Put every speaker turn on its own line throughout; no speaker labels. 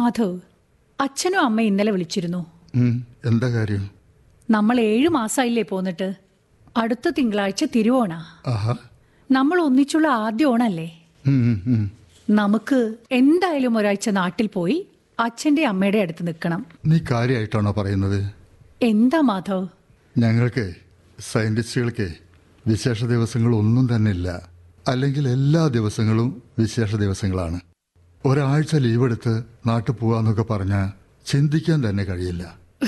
മാധവ് അച്ഛനും അമ്മയും ഇന്നലെ വിളിച്ചിരുന്നു
ഉം, എന്താ കാര്യം
നമ്മൾ ഏഴു മാസമായില്ലേ പോന്നിട്ട് അടുത്ത തിങ്കളാഴ്ച തിരുവോണ
ആഹാ
നമ്മൾ ഒന്നിച്ചുള്ള ആദ്യ ഓണല്ലേ
ഉം, ഉം, ഉം.
നമുക്ക് എന്തായാലും ഒരാഴ്ച നാട്ടിൽ പോയി അച്ഛന്റെ അമ്മയുടെ അടുത്ത് നിൽക്കണം
നീ കാര്യമായിട്ടാണോ പറയുന്നത്
എന്താ മാധവ്
ഞങ്ങൾക്ക് സയൻറ്റിസ്റ്റുകൾക്ക് വിശേഷ ദിവസങ്ങൾ ഒന്നും തന്നെ ഇല്ല അല്ലെങ്കിൽ എല്ലാ ദിവസങ്ങളും വിശേഷ ദിവസങ്ങളാണ് ഒരാഴ്ച ലീവ് എടുത്ത് നാട്ടിൽ പോവാന്നൊക്കെ പറഞ്ഞാൽ ചിന്തിക്കാൻ തന്നെ കഴിയില്ല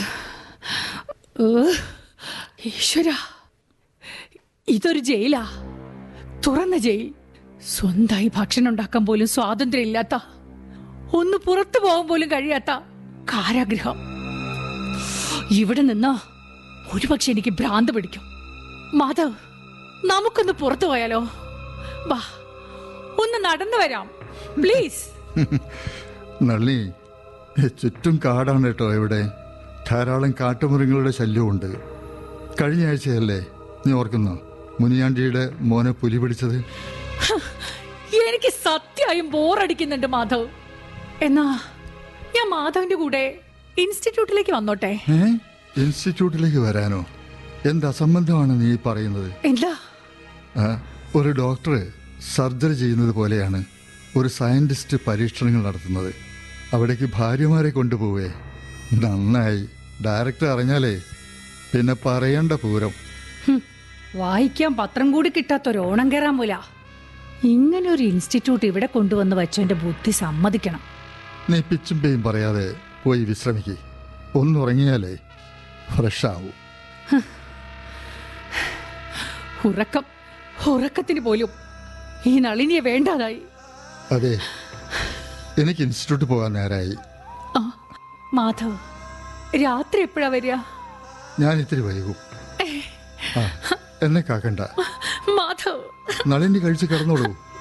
ഏ, ഈശ്വര ഇതൊരു ജയിലാ തുറന്ന ജയിൽ സ്വന്തമായി ഭക്ഷണം ഉണ്ടാക്കാൻ പോലും സ്വാതന്ത്ര്യം ഇല്ലാത്ത ഒന്ന് പുറത്തു പോകാൻ പോലും കഴിയാത്ത കാരാഗ്രഹം ഇവിടെ നിന്ന് ഒരുപക്ഷെ എനിക്ക് ഭ്രാന്ത് പിടിക്കും മാധവ് നമുക്കൊന്ന് പുറത്തു പോയാലോ വാ ഒന്ന് നടന്നു വരാം പ്ലീസ്
നള്ളി ചുറ്റും കാടാണ് കേട്ടോ ഇവിടെ ധാരാളം കാട്ടുമൃഗങ്ങളുടെ ശല്യമുണ്ട് കഴിഞ്ഞ ആഴ്ചയല്ലേ നീ ഓർക്കുന്നോ മുനിയാണ്ടിയുടെ മോനെ പുലി പിടിച്ചത്
എനിക്ക് സത്യമായും ബോറടിക്കുന്നുണ്ട് മാധവ് എന്നാ ഞാൻ മാധവിന്റെ കൂടെ ഇൻസ്റ്റിറ്റ്യൂട്ടിലേക്ക് വന്നോട്ടെ
ഏ ഇൻസ്റ്റിറ്റ്യൂട്ടിലേക്ക് വരാനോ എന്ത് അസംബന്ധമാണ് നീ പറയുന്നത്
എന്താ
ആ, ഒരു ഡോക്ടർ സർജറി ചെയ്യുന്നത് പോലെയാണ് ഒരു സയന്റിസ്റ്റ് പരീക്ഷണങ്ങൾ നടത്തുന്നത് അവിടേക്ക് ഭാര്യമാരെ കൊണ്ടുപോവേ നന്നായി ഡയറക്ടർ അറിഞ്ഞാലേ പിന്നെ പറയേണ്ട പൂരം
ഹും, വായിക്കാൻ പത്രം കൂടി കിട്ടാത്തൊരു ഓണം കയറാൻ പോല ഇങ്ങനെ ഒരു ഇൻസ്റ്റിറ്റ്യൂട്ട് ഇവിടെ കൊണ്ടുവന്ന് വെച്ചതിന്റെ ബുദ്ധി സമ്മതിക്കണം
നീ പിച്ചും പേയും പറയാതെ പോയി വിശ്രമിക്കേ ഒന്നുറങ്ങിയാലേ ഫ്രഷ് ആവൂ
ഉറക്കം ഉറക്കത്തിന് പോലും ഈ നളിനിയെ വേണ്ടാതായി
അതെ എനിക്ക് ഇൻസ്റ്റിറ്റ്യൂട്ട് പോകാൻ നേരായി
ആ മാധവ് രാത്രി എപ്പോഴാ വരിക
ഞാൻ ഇത്തിരി വൈകും ആ എന്നെ കാക്കണ്ട
മാധവ്
നളിനി കഴിച്ച് കിടന്നോളൂ